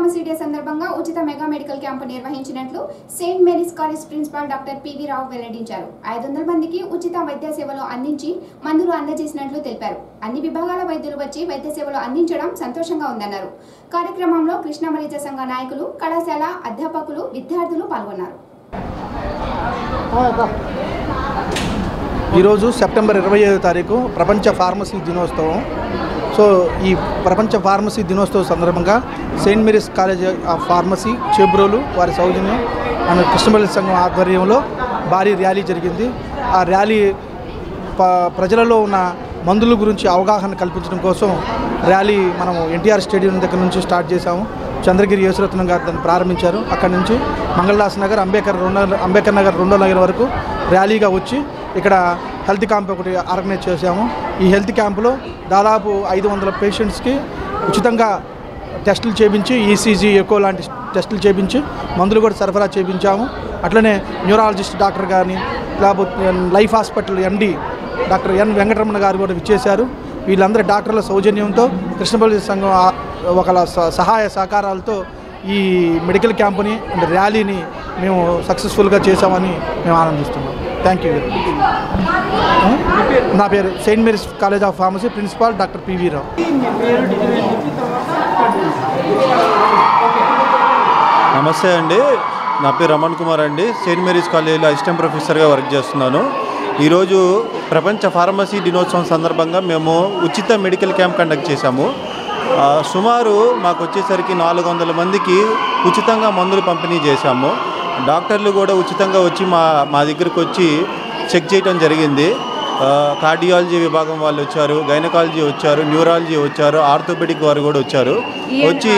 pharmacy day సందర్భంగా ఉచిత mega medical camp నిర్వహించినట్లు saint Mary's college principal doctor P V Rao వెల్లడించారు ఐదు వందల మందికి ఉచిత వైద్య సేవలు అందించి మందులు అందజేసినట్లు తెలిపారు అన్ని విభాగాల వైద్యులు వచ్చి వైద్య సేవలు అందించడం సంతోషంగా ఉందన్నారు కార్యక్రమంలో కృష్ణ మలిత సంఘ నాయకులు కళాశాల అధ్యాపకులు విద్యార్థులు పాల్గొన్నారు ఈరోజు సెప్టెంబర్ ఇరవై ఐదో తారీఖు ప్రపంచ ఫార్మసీ దినోత్సవం సో ఈ ప్రపంచ ఫార్మసీ దినోత్సవం సందర్భంగా saint Mary's college of pharmacy Chebrolu వారి సౌజన్యం అండ్ కృష్ణపల్లి సంఘం ఆధ్వర్యంలో భారీ ర్యాలీ జరిగింది ఆ ర్యాలీ ప ప్రజలలో ఉన్న మందుల గురించి అవగాహన కల్పించడం కోసం ర్యాలీ మనము ఎన్టీఆర్ స్టేడియం దగ్గర నుంచి స్టార్ట్ చేశాము చంద్రగిరి యేసురత్నం గారు దాన్ని ప్రారంభించారు అక్కడి నుంచి మంగళదాస్ నగర్ అంబేద్కర్ రెండో అంబేద్కర్ నగర్ రెండో నగర్ వరకు ర్యాలీగా వచ్చి ఇక్కడ హెల్త్ క్యాంప్ ఒకటి ఆర్గనైజ్ చేశాము ఈ హెల్త్ క్యాంపులో దాదాపు ఐదు వందల పేషెంట్స్కి ఉచితంగా టెస్టులు చేయించి ఈసీజీ ఎకో లాంటి టెస్టులు చేయించి మందులు కూడా సరఫరా చేయించాము అట్లనే న్యూరాలజిస్ట్ డాక్టర్ కానీ లేకపోతే life hospital MD doctor N Venkataramana గారు కూడా విచ్చేశారు వీళ్ళందరి డాక్టర్ల సౌజన్యంతో కృష్ణపల్లి సంఘం ఆ- ఒక స- సహాయ సహకారాలతో ఈ మెడికల్ క్యాంపుని అండ్ ర్యాలీని మేము సక్సెస్ఫుల్గా చేశామని మేము ఆనందిస్తున్నాం థ్యాంక్ యూ వెరీ మచ్ నా పేరు saint Mary's college of pharmacy principal doctor P V Rao నమస్తే అండి నా పేరు రమణ్ కుమార్ అండి సెయింట్ మేరీస్ కాలేజీలో అసిస్టెంట్ ప్రొఫెసర్గా వర్క్ చేస్తున్నాను ఈరోజు ప్రపంచ ఫార్మసీ దినోత్సవం సందర్భంగా మేము ఉచిత మెడికల్ క్యాంప్ కండక్ట్ చేశాము ఆ, సుమారు మాకు వచ్చేసరికి నాలుగు వందల మందికి ఉచితంగా మందులు పంపిణీ చేశాము డాక్టర్లు కూడా ఉచితంగా వచ్చి మా మా దగ్గరకు వచ్చి చెక్ చేయడం జరిగింది ఆ, కార్డియాలజీ విభాగం వాళ్ళు వచ్చారు గైనకాలజీ వచ్చారు న్యూరాలజీ వచ్చారు ఆర్థోపెడిక్ వారు కూడా వచ్చారు వచ్చి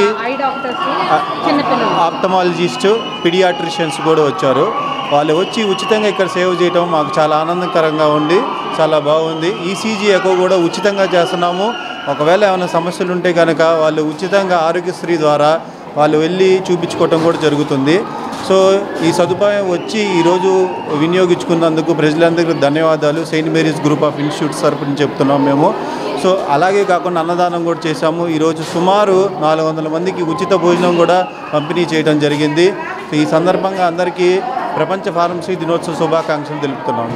ఆప్టమాలజిస్ట్ పిడియాట్రిషియన్స్ కూడా వచ్చారు వాళ్ళు వచ్చి ఉచితంగా ఇక్కడ సేవ చేయడం మాకు చాలా ఆనందకరంగా ఉంది చాలా బాగుంది ఈసీజీ ఎకో కూడా ఉచితంగా చేస్తున్నాము ఒకవేళ ఏమైనా సమస్యలు ఉంటే కనుక వాళ్ళు ఉచితంగా ఆరోగ్యశ్రీ ద్వారా వాళ్ళు వెళ్ళి చూపించుకోవటం కూడా జరుగుతుంది సో ఈ సదుపాయం వచ్చి ఈరోజు వినియోగించుకున్నందుకు ప్రజలందరికీ ధన్యవాదాలు saint Mary's group of institutes తరపున చెప్తున్నాం మేము సో అలాగే కాకుండా అన్నదానం కూడా చేశాము ఈరోజు సుమారు నాలుగు వందల మందికి ఉచిత భోజనం కూడా పంపిణీ చేయడం జరిగింది సో ఈ సందర్భంగా అందరికీ ప్రపంచ ఫార్మసీ దినోత్సవ శుభాకాంక్షలు తెలుపుతున్నాము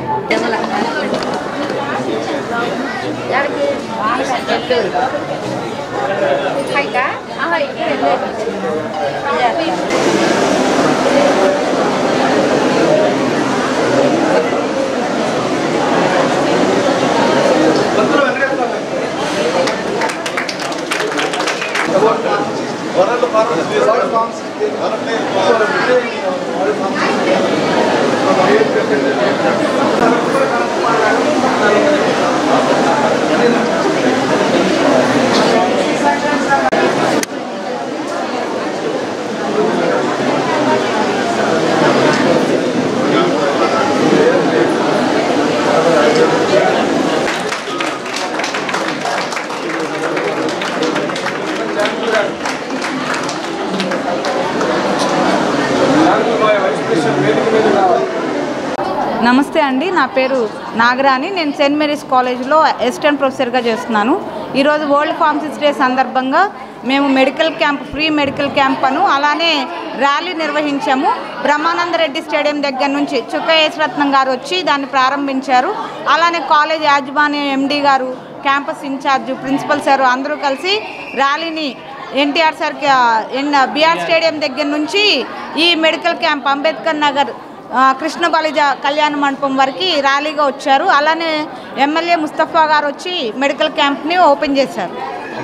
నమస్తే అండి నా పేరు నాగరాణి నేను సెయింట్ మేరీస్ కాలేజ్లో అసిస్టెంట్ ప్రొఫెసర్గా చేస్తున్నాను ఈరోజు వరల్డ్ ఫార్మసిస్ట్ డే సందర్భంగా మేము medical camp free medical camp అను అలానే ర్యాలీ నిర్వహించాము బ్రహ్మానంద రెడ్డి స్టేడియం దగ్గర నుంచి చుక్క యేసరత్నం గారు వచ్చి దాన్ని ప్రారంభించారు అలానే కాలేజ్ యాజమాన్యం ఎండి గారు క్యాంపస్ ఇన్ఛార్జ్ ప్రిన్సిపల్ సార్ అందరూ కలిసి ర్యాలీని ఎన్టీఆర్ సార్ బీఆర్ స్టేడియం దగ్గర నుంచి ఈ మెడికల్ క్యాంప్ అంబేద్కర్ నగర్ ఆ, కృష్ణ కాలేజ కళ్యాణ మండపం వరకు ర్యాలీగా వచ్చారు అలానే ఎమ్మెల్యే ముస్తఫా గారు వచ్చి మెడికల్ క్యాంప్ని ఓపెన్ చేశారు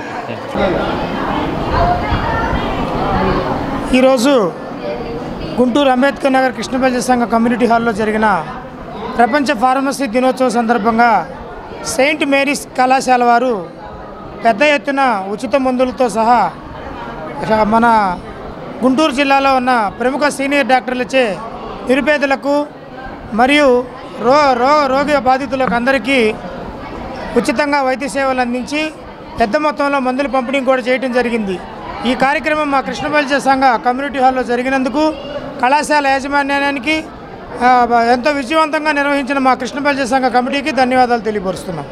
ఈరోజు గుంటూరు అంబేద్కర్ నగర్ కృష్ణపల్లి సంఘ కమ్యూనిటీ హాల్లో జరిగిన ప్రపంచ ఫార్మసీ దినోత్సవం సందర్భంగా సెయింట్ మేరీస్ కళాశాల వారు పెద్ద ఎత్తున ఉచిత మందులతో సహా ఇక మన గుంటూరు జిల్లాలో ఉన్న ప్రముఖ సీనియర్ డాక్టర్లచే నిరుపేదలకు మరియు రో రో రోగి బాధితులకు అందరికీ ఉచితంగా వైద్య సేవలు అందించి పెద్ద మొత్తంలో మందులు పంపిణీ కూడా చేయడం జరిగింది ఈ కార్యక్రమం మా కృష్ణపల్లి సంఘ కమ్యూనిటీ హాల్లో జరిగినందుకు కళాశాల యాజమాన్యానికి ఆ, ఎంతో విజయవంతంగా నిర్వహించిన మా కృష్ణపల్లి సంఘ కమిటీకి ధన్యవాదాలు తెలియపరుస్తున్నాం